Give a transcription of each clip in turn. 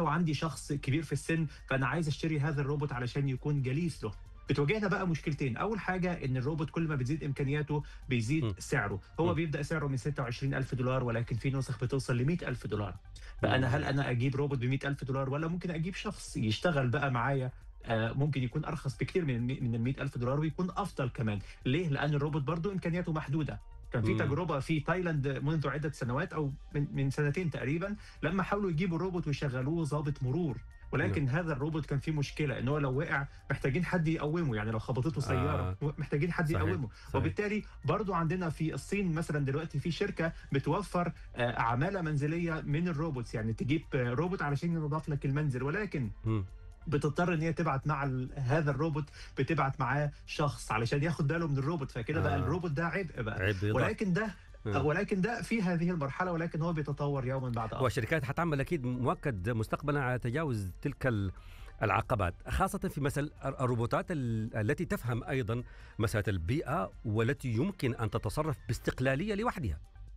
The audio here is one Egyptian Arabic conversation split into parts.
عندي شخص كبير في السن فانا عايز اشتري هذا الروبوت علشان يكون جليس له بتواجهنا بقى مشكلتين اول حاجه ان الروبوت كل ما بتزيد امكانياته بيزيد م. سعره هو م. بيبدا سعره من 26000 دولار ولكن في نسخ بتوصل ل 100000 دولار فانا هل انا اجيب روبوت ب 100000 دولار ولا ممكن اجيب شخص يشتغل بقى معايا آه، ممكن يكون ارخص بكتير من المي- من ال 100000 دولار ويكون افضل كمان ليه لان الروبوت برضو امكانياته محدوده كان في مم. تجربه في تايلاند منذ عده سنوات او من, من سنتين تقريبا لما حاولوا يجيبوا روبوت ويشغلوه ضابط مرور ولكن هذا الروبوت كان فيه مشكله ان هو لو وقع محتاجين حد يقومه يعني لو خبطته سياره آه. محتاجين حد صحيح. يقومه صحيح. وبالتالي برضو عندنا في الصين مثلا دلوقتي في شركه بتوفر آه، عماله منزليه من الروبوتس يعني تجيب آه، روبوت علشان ينظف لك المنزل ولكن مم. بتضطر ان هي تبعت مع ال- هذا الروبوت بتبعت معاه شخص علشان ياخد باله من الروبوت فكده بقى آه. الروبوت ده عبء بقى عيب يضاف. ولكن ده آه. ولكن ده في هذه المرحله ولكن هو بيتطور يوما بعد اخر والشركات حتعمل اكيد مؤكد مستقبلا على تجاوز تلك ال- العقبات خاصة في مسألة الروبوتات ال- التي تفهم أيضا مسألة البيئة والتي يمكن أن تتصرف باستقلالية لوحدها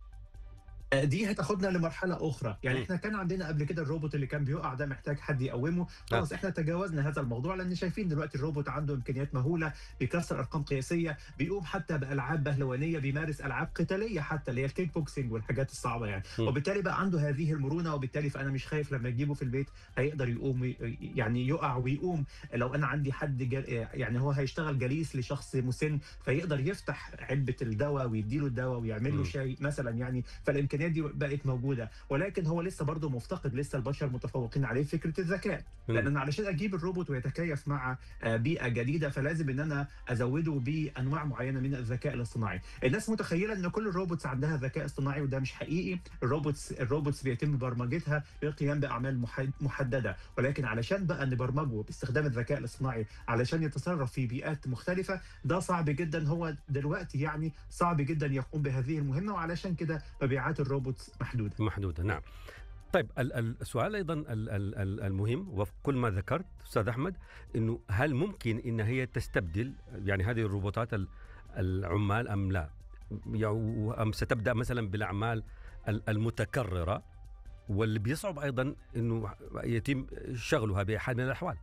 آه، دي هتاخدنا لمرحله اخرى يعني م. احنا كان عندنا قبل كده الروبوت اللي كان بيقع ده محتاج حد يقومه خلاص احنا تجاوزنا هذا الموضوع لان شايفين دلوقتي الروبوت عنده امكانيات مهوله بيكسر ارقام قياسيه بيقوم حتى بالعاب بهلوانيه بيمارس العاب قتاليه حتى اللي هي الكيك بوكسينج والحاجات الصعبه يعني م. وبالتالي بقى عنده هذه المرونه وبالتالي فانا مش خايف لما اجيبه في البيت هيقدر يقوم ي- يعني يقع ويقوم لو انا عندي حد جل يعني هو هيشتغل جليس لشخص مسن فيقدر يفتح علبه الدواء ويديله الدواء ويعمل له م. شاي مثلا يعني فالامكانيات دي بقت موجوده ولكن هو لسه برضه مفتقد لسه البشر متفوقين عليه في فكره الذكاء م. لان انا علشان اجيب الروبوت ويتكيف مع آه، بيئه جديده فلازم ان انا ازوده بانواع معينه من الذكاء الاصطناعي الناس متخيله ان كل الروبوتس عندها ذكاء اصطناعي وده مش حقيقي الروبوتس الروبوتس بيتم برمجتها للقيام باعمال محد- محدده ولكن علشان بقى نبرمجه باستخدام الذكاء الاصطناعي علشان يتصرف في بيئات مختلفه ده صعب جدا هو دلوقتي يعني صعب جدا يقوم بهذه المهمه وعلشان كده مبيعات الروبوتس محدوده محدودة نعم طيب ال- ال- السؤال أيضا ال- ال- ال- المهم وكل ما ذكرت أستاذ أحمد أنه هل ممكن أن هي تستبدل يعني هذه الروبوتات ال- العمال أم لا يعني أم ستبدأ مثلا بالأعمال ال- المتكررة واللي بيصعب أيضا أنه يتم شغلها بحال من الأحوال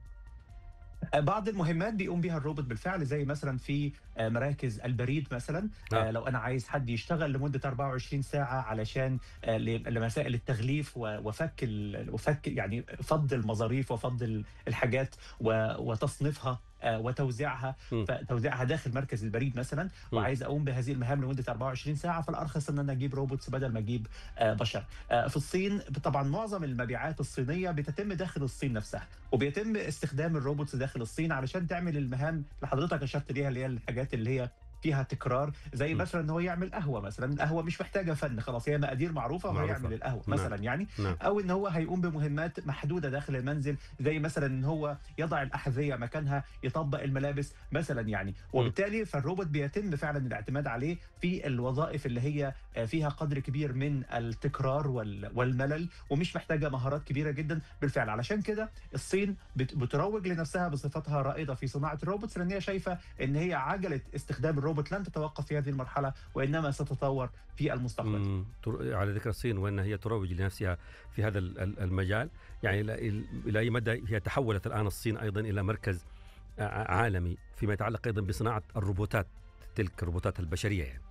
بعض المهمات بيقوم بها الروبوت بالفعل زي مثلا في آه، مراكز البريد مثلا آه. آه. لو انا عايز حد يشتغل لمده 24 ساعه علشان آه، ل- لمسائل التغليف و- وفك ال- وفك يعني فض المظاريف وفض ال- الحاجات و- وتصنيفها آه، وتوزيعها م. فتوزيعها داخل مركز البريد مثلا م. وعايز اقوم بهذه المهام لمده 24 ساعه فالارخص ان انا اجيب روبوتس بدل ما اجيب آه، بشر آه، في الصين طبعا معظم المبيعات الصينيه بتتم داخل الصين نفسها وبيتم استخدام الروبوتس داخل الصين علشان تعمل المهام اللي حضرتك اشرت ليها اللي هي الحاجات اللي هي فيها تكرار زي م. مثلا ان هو يعمل قهوه مثلا القهوه مش محتاجه فن خلاص هي مقادير معروفه وهو معروفة. يعمل القهوه نعم. مثلا يعني نعم او ان هو هيقوم بمهمات محدوده داخل المنزل زي مثلا ان هو يضع الاحذيه مكانها يطبق الملابس مثلا يعني وبالتالي فالروبوت بيتم فعلا الاعتماد عليه في الوظائف اللي هي آه، فيها قدر كبير من التكرار وال- والملل ومش محتاجه مهارات كبيره جدا بالفعل علشان كده الصين بت- بتروج لنفسها بصفتها رائده في صناعه الروبوتس لان هي شايفه ان هي عجله استخدام الروبوت لن تتوقف في هذه المرحله وانما ستتطور في المستقبل مم. تر- على ذكر الصين وان هي تروج لنفسها في هذا ال- ال- المجال يعني الى إلى اي مدى هي تحولت الان الصين ايضا الى مركز ع- عالمي فيما يتعلق ايضا بصناعه الروبوتات تلك الروبوتات البشريه يعني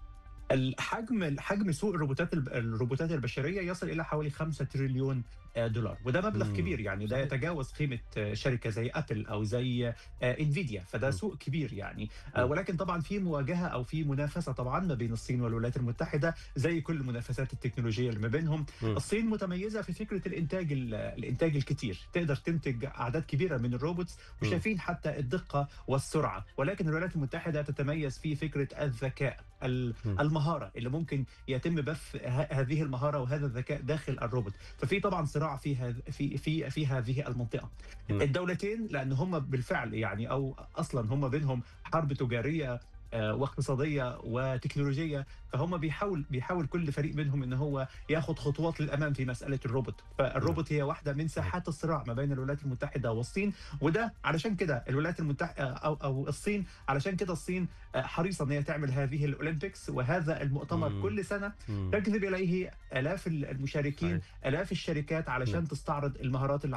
الحجم الحجم سوق الروبوتات الب- الروبوتات البشريه يصل الى حوالي 5 تريليون آه، دولار وده مبلغ مم. كبير يعني ده صحيح. يتجاوز قيمه آه، شركه زي ابل او زي آه، انفيديا فده مم. سوق كبير يعني آه، مم. ولكن طبعا في مواجهه او في منافسه طبعا ما بين الصين والولايات المتحده زي كل منافسات التكنولوجيا اللي ما بينهم مم. الصين متميزه في فكره الانتاج ال- الانتاج الكتير تقدر تنتج اعداد كبيره من الروبوتس مم. وشايفين حتى الدقه والسرعه ولكن الولايات المتحده تتميز في فكره الذكاء ال- مم. المهاره اللي ممكن يتم بث ه- هذه المهاره وهذا الذكاء داخل الروبوت ففي طبعا صراع في هذ- في في في هذه المنطقه مم. الدولتين لان هم بالفعل يعني او اصلا هم بينهم حرب تجاريه آه، واقتصاديه وتكنولوجيه فهم بيحاول بيحاول كل فريق منهم ان هو ياخذ خطوات للامام في مساله الروبوت فالروبوت هي واحده من ساحات الصراع ما بين الولايات المتحده والصين وده علشان كده الولايات المتحده او او الصين علشان كده الصين آه، حريصه ان هي تعمل هذه الاولمبيكس وهذا المؤتمر مم. كل سنه مم. تجذب اليه الاف المشاركين صحيح. الاف الشركات علشان نعم. تستعرض المهارات اللي